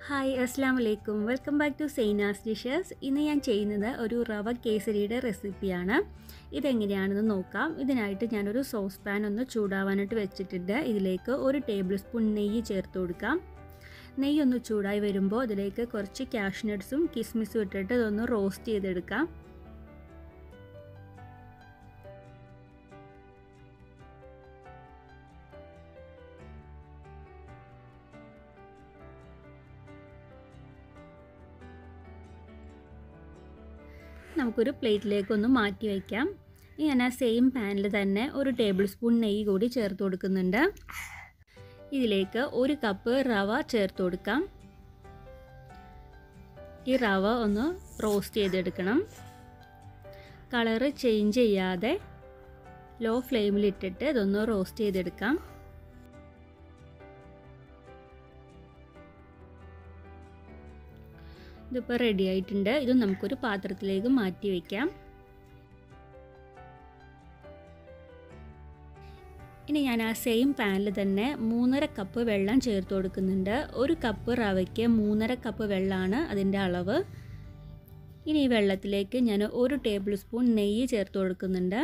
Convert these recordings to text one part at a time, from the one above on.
hi അസ്സാം വലൈക്കും welcome back to Sainas dishes ഇന്ന് ഞാൻ ചെയ്യുന്നത് ഒരു റവ കേസരിയുടെ റെസിപ്പിയാണ് ഇതെങ്ങനെയാണെന്ന് നോക്കാം ഇതിനായിട്ട് ഞാനൊരു സോസ് പാൻ ഒന്ന് ചൂടാവാനായിട്ട് വെച്ചിട്ടുണ്ട് ഇതിലേക്ക് ഒരു ടേബിൾ സ്പൂൺ നെയ്യ് ചേർത്ത് കൊടുക്കാം നെയ്യ് ഒന്ന് ചൂടായി വരുമ്പോൾ അതിലേക്ക് കുറച്ച് കാഷ്നട്ട്സും കിസ്മിസും ഇട്ടിട്ട് ഇതൊന്ന് റോസ്റ്റ് ചെയ്തെടുക്കാം നമുക്കൊരു പ്ലേറ്റിലേക്കൊന്ന് മാറ്റി വയ്ക്കാം ഞാൻ ആ സെയിം പാനിൽ തന്നെ ഒരു ടേബിൾ സ്പൂൺ നെയ്യ് കൂടി ചേർത്ത് കൊടുക്കുന്നുണ്ട് ഇതിലേക്ക് ഒരു കപ്പ് റവ ചേർത്ത് കൊടുക്കാം ഈ റവ ഒന്ന് റോസ്റ്റ് ചെയ്തെടുക്കണം കളറ് ചേഞ്ച് ചെയ്യാതെ ലോ ഫ്ലെയിമിലിട്ടിട്ട് ഇതൊന്ന് റോസ്റ്റ് ചെയ്തെടുക്കാം ഇതിപ്പോൾ റെഡി ആയിട്ടുണ്ട് ഇത് നമുക്കൊരു പാത്രത്തിലേക്ക് മാറ്റി വയ്ക്കാം ഇനി ഞാൻ ആ സെയിം പാനിൽ തന്നെ മൂന്നര കപ്പ് വെള്ളം ചേർത്ത് കൊടുക്കുന്നുണ്ട് ഒരു കപ്പ് റവയ്ക്ക് മൂന്നര കപ്പ് വെള്ളമാണ് അതിൻ്റെ അളവ് ഇനി ഈ വെള്ളത്തിലേക്ക് ഞാൻ ഒരു ടേബിൾ സ്പൂൺ നെയ്യ് ചേർത്ത് കൊടുക്കുന്നുണ്ട്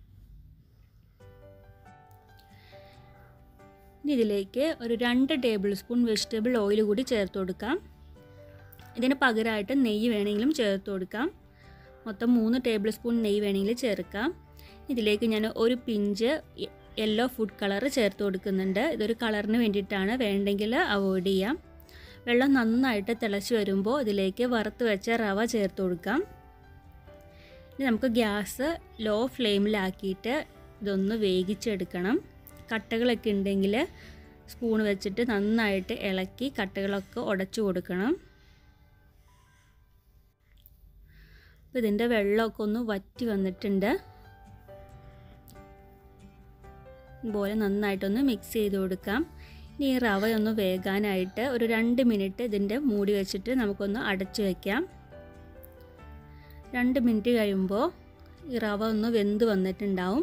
ഇനി ഇതിലേക്ക് ഒരു രണ്ട് ടേബിൾ സ്പൂൺ വെജിറ്റബിൾ ഓയിൽ കൂടി ചേർത്ത് കൊടുക്കാം ഇതിന് പകരമായിട്ട് നെയ്യ് വേണമെങ്കിലും ചേർത്ത് കൊടുക്കാം മൊത്തം മൂന്ന് ടേബിൾ സ്പൂൺ നെയ്യ് വേണമെങ്കിൽ ചേർക്കാം ഇതിലേക്ക് ഞാൻ ഒരു പിഞ്ച് യെല്ലോ ഫുഡ് കളർ ചേർത്ത് കൊടുക്കുന്നുണ്ട് ഇതൊരു കളറിന് വേണ്ടിയിട്ടാണ് വേണ്ടെങ്കിൽ അവോയ്ഡ് ചെയ്യാം വെള്ളം നന്നായിട്ട് തിളച്ച് വരുമ്പോൾ ഇതിലേക്ക് വറുത്ത് വെച്ച റവ ചേർത്ത് കൊടുക്കാം ഇനി നമുക്ക് ഗ്യാസ് ലോ ഫ്ലെയിമിലാക്കിയിട്ട് ഇതൊന്ന് വേവിച്ചെടുക്കണം കട്ടകളൊക്കെ ഉണ്ടെങ്കിൽ സ്പൂൺ വെച്ചിട്ട് നന്നായിട്ട് ഇളക്കി കട്ടകളൊക്കെ ഉടച്ചു കൊടുക്കണം അപ്പോൾ ഇതിൻ്റെ വെള്ളമൊക്കെ ഒന്ന് വറ്റി വന്നിട്ടുണ്ട് ഇതുപോലെ നന്നായിട്ടൊന്ന് മിക്സ് ചെയ്ത് കൊടുക്കാം ഇനി ഈ റവ ഒന്ന് വേകാനായിട്ട് ഒരു രണ്ട് മിനിറ്റ് ഇതിൻ്റെ മൂടി വെച്ചിട്ട് നമുക്കൊന്ന് അടച്ചു വയ്ക്കാം രണ്ട് മിനിറ്റ് കഴിയുമ്പോൾ ഈ റവ ഒന്ന് വെന്ത് വന്നിട്ടുണ്ടാവും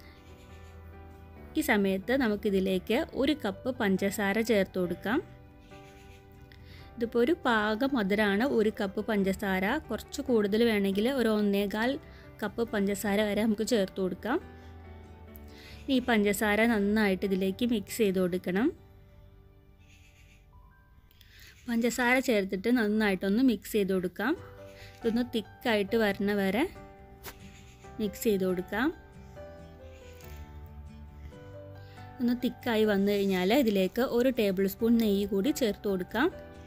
ഈ സമയത്ത് നമുക്കിതിലേക്ക് ഒരു കപ്പ് പഞ്ചസാര ചേർത്ത് കൊടുക്കാം ഇതിപ്പോൾ ഒരു പാക മധുരമാണ് ഒരു കപ്പ് പഞ്ചസാര കുറച്ച് കൂടുതൽ വേണമെങ്കിൽ ഒരു ഒന്നേകാൽ കപ്പ് പഞ്ചസാര വരെ നമുക്ക് ചേർത്ത് കൊടുക്കാം ഈ പഞ്ചസാര നന്നായിട്ട് ഇതിലേക്ക് മിക്സ് ചെയ്ത് കൊടുക്കണം പഞ്ചസാര ചേർത്തിട്ട് നന്നായിട്ടൊന്ന് മിക്സ് ചെയ്ത് കൊടുക്കാം ഇതൊന്ന് തിക്കായിട്ട് വരണ വരെ മിക്സ് ചെയ്ത് കൊടുക്കാം ഒന്ന് തിക്കായി വന്നു കഴിഞ്ഞാൽ ഇതിലേക്ക് ഒരു ടേബിൾ സ്പൂൺ നെയ്യ് കൂടി ചേർത്ത് കൊടുക്കാം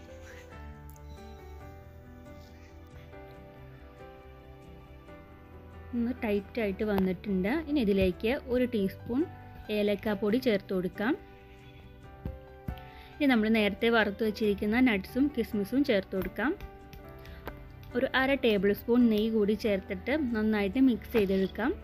ഒന്ന് ടൈറ്റായിട്ട് വന്നിട്ടുണ്ട് ഇനി ഇതിലേക്ക് ഒരു ടീസ്പൂൺ ഏലക്കാപ്പൊടി ചേർത്ത് കൊടുക്കാം ഇനി നമ്മൾ നേരത്തെ വറുത്ത് വെച്ചിരിക്കുന്ന നട്ട്സും കിസ്മിസും ചേർത്ത് കൊടുക്കാം ഒരു അര ടേബിൾ സ്പൂൺ നെയ്യ് കൂടി ചേർത്തിട്ട് നന്നായിട്ട് മിക്സ് ചെയ്തെടുക്കാം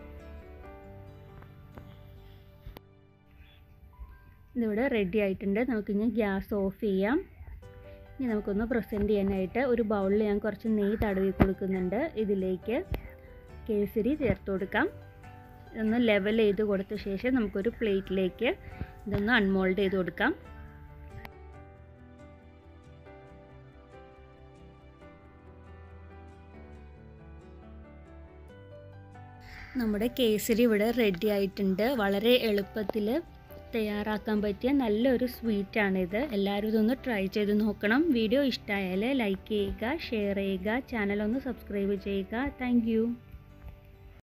ഇതിവിടെ റെഡി ആയിട്ടുണ്ട് നമുക്കിനി ഗ്യാസ് ഓഫ് ചെയ്യാം ഇനി നമുക്കൊന്ന് പ്രസൻറ്റ് ചെയ്യാനായിട്ട് ഒരു ബൗളിൽ ഞാൻ കുറച്ച് നെയ്യ് തടവി കൊടുക്കുന്നുണ്ട് ഇതിലേക്ക് കേസരി ചേർത്ത് കൊടുക്കാം ഇതൊന്ന് ലെവൽ ചെയ്ത് കൊടുത്ത ശേഷം നമുക്കൊരു പ്ലേറ്റിലേക്ക് ഇതൊന്ന് അൺമോൾഡ് ചെയ്ത് കൊടുക്കാം നമ്മുടെ കേസരി ഇവിടെ റെഡി ആയിട്ടുണ്ട് വളരെ എളുപ്പത്തിൽ തയ്യാറാക്കാൻ പറ്റിയ നല്ലൊരു സ്വീറ്റാണിത് എല്ലാവരും ഇതൊന്ന് ട്രൈ ചെയ്ത് നോക്കണം വീഡിയോ ഇഷ്ടമായാൽ ലൈക്ക് ചെയ്യുക ഷെയർ ചെയ്യുക ചാനൽ ഒന്ന് സബ്സ്ക്രൈബ് ചെയ്യുക താങ്ക്